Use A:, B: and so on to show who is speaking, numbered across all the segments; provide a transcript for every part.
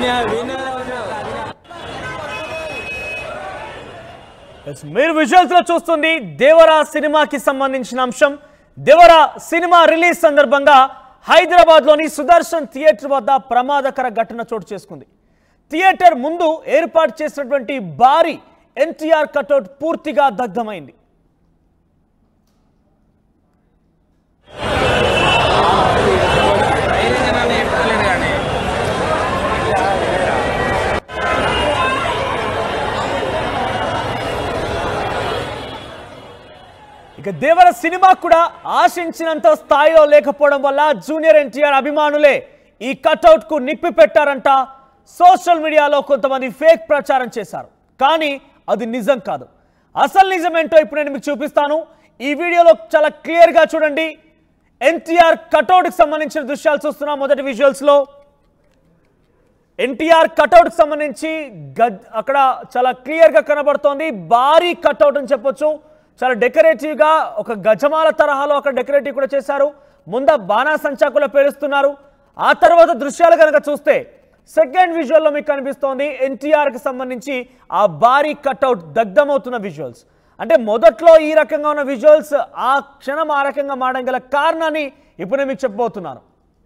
A: Yes, మీరు visuals లో చూస్తుంది దేవరా సినిమాకి సంబంధించిన అంశం దేవరా సినిమా రిలీజ్ సందర్భంగా హైదరాబాద్ లోని సుదర్శన్ థియేటర్ వద్ద ప్రమాదకర ఘటన చోటు చేసుకుంది థియేటర్ ముందు ఏర్పాటు చేసినటువంటి భారీ ఎన్టీఆర్ కటౌట్ పూర్తిగా దగ్ధమైంది ఇక దేవర సినిమా కూడా ఆశించినంత స్థాయిలో లేకపోవడం వల్ల జూనియర్ ఎన్టీఆర్ అభిమానులే ఈ కటౌట్ కు నిప్పి పెట్టారంట సోషల్ మీడియాలో కొంతమంది ఫేక్ ప్రచారం చేశారు కానీ అది నిజం కాదు అసలు నిజం ఏంటో ఇప్పుడు నేను మీకు చూపిస్తాను ఈ వీడియోలో చాలా క్లియర్ గా చూడండి ఎన్టీఆర్ కటౌట్ కి సంబంధించిన దృశ్యాలు చూస్తున్నాం మొదటి విజువల్స్ లో ఎన్టీఆర్ కటౌట్ కి సంబంధించి గద్ అక్కడ చాలా క్లియర్ గా కనబడుతోంది భారీ కటౌట్ అని చెప్పొచ్చు చాలా డెకరేటివ్ గా ఒక గజమాల తరహాలో అక్కడ డెకరేటివ్ కూడా చేశారు ముంద బాణాసంచా కూడా పేరుస్తున్నారు ఆ తర్వాత దృశ్యాలు కనుక చూస్తే సెకండ్ విజువల్లో మీకు కనిపిస్తోంది ఎన్టీఆర్ కి సంబంధించి ఆ భారీ కటౌట్ దగ్ధమవుతున్న విజువల్స్ అంటే మొదట్లో ఈ రకంగా ఉన్న విజువల్స్ ఆ క్షణం ఆ రకంగా మారడం గల కారణాన్ని ఇప్పుడు నేను మీకు చెప్పబోతున్నాను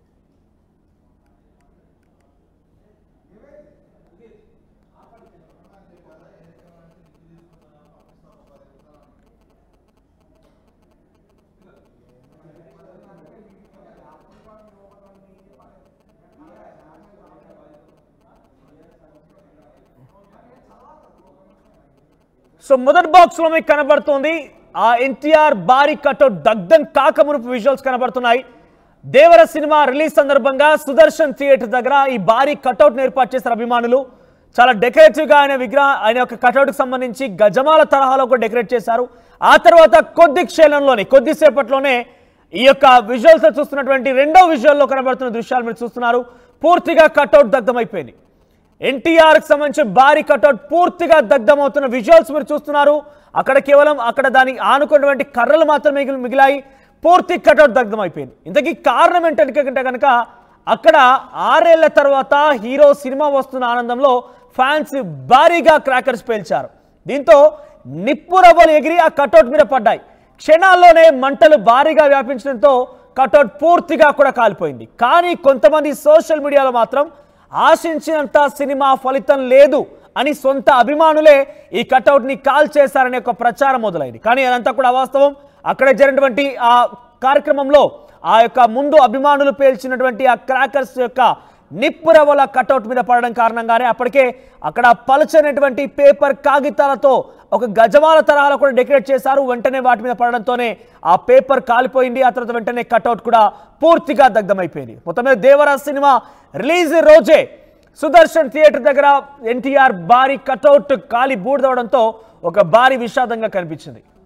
A: సో మొదటి బాక్స్ లో మీకు కనబడుతుంది ఆ ఎన్టీఆర్ భారీ కట్అవుట్ దగ్ధం కాక మునుపు విజువల్స్ కనబడుతున్నాయి దేవర సినిమా రిలీజ్ సందర్భంగా సుదర్శన్ థియేటర్ దగ్గర ఈ భారీ కట్అవుట్ ఏర్పాటు చేశారు అభిమానులు చాలా డెకరేటివ్ గా ఆయన విగ్రహ ఆయన యొక్క కట్అవుట్ కి సంబంధించి గజమాల తరహాలో కూడా డెకరేట్ చేశారు ఆ తర్వాత కొద్ది క్షణంలోనే కొద్దిసేపట్లోనే ఈ యొక్క విజువల్స్ చూస్తున్నటువంటి రెండో విజువల్లో కనబడుతున్న దృశ్యాలు మీరు చూస్తున్నారు పూర్తిగా కట్అవుట్ దగ్ధమైపోయింది ఎన్టీఆర్ కి సంబంధించి భారీ కట్అవుట్ పూర్తిగా దగ్ధమవుతున్న విజువల్స్ మీరు చూస్తున్నారు అక్కడ కేవలం అక్కడ దానికి ఆనుకున్నటువంటి కర్రలు మాత్రమే మిగిలి మిగిలాయి పూర్తి కట్అవుట్ దగ్ధమైపోయింది ఇంతకీ కారణం ఏంటంటే కనుక అక్కడ ఆరేళ్ల తర్వాత హీరో సినిమా వస్తున్న ఆనందంలో ఫ్యాన్స్ భారీగా క్రాకర్స్ పేల్చారు దీంతో నిప్పు రవ్వలు ఎగిరి ఆ కట్అవుట్ మీద పడ్డాయి క్షణాల్లోనే మంటలు భారీగా వ్యాపించడంతో కట్అవుట్ పూర్తిగా కూడా కాలిపోయింది కానీ కొంతమంది సోషల్ మీడియాలో మాత్రం ఆశించినంత సినిమా ఫలితం లేదు అని సొంత అభిమానులే ఈ కట్అవుట్ ని కాల్ చేశారనే ఒక ప్రచారం మొదలైంది కానీ అదంతా కూడా అవాస్తవం అక్కడ జరిగినటువంటి ఆ కార్యక్రమంలో ఆ యొక్క ముందు అభిమానులు పేల్చినటువంటి ఆ క్రాకర్స్ యొక్క నిప్పు రవ్వల కట్అవుట్ మీద పడడం కారణంగానే అప్పటికే అక్కడ పలచనటువంటి పేపర్ కాగితాలతో ఒక గజమాల తరహాలో కూడా డెకరేట్ చేశారు వెంటనే వాటి మీద పడడంతోనే ఆ పేపర్ కాలిపోయింది ఆ తర్వాత వెంటనే కట్అవుట్ కూడా పూర్తిగా దగ్ధమైపోయింది మొత్తం మీద దేవరాజ్ సినిమా రిలీజ్ రోజే సుదర్శన్ థియేటర్ దగ్గర ఎన్టీఆర్ భారీ కట్అవుట్ కాలి బూడిదవడంతో ఒక భారీ విషాదంగా కనిపించింది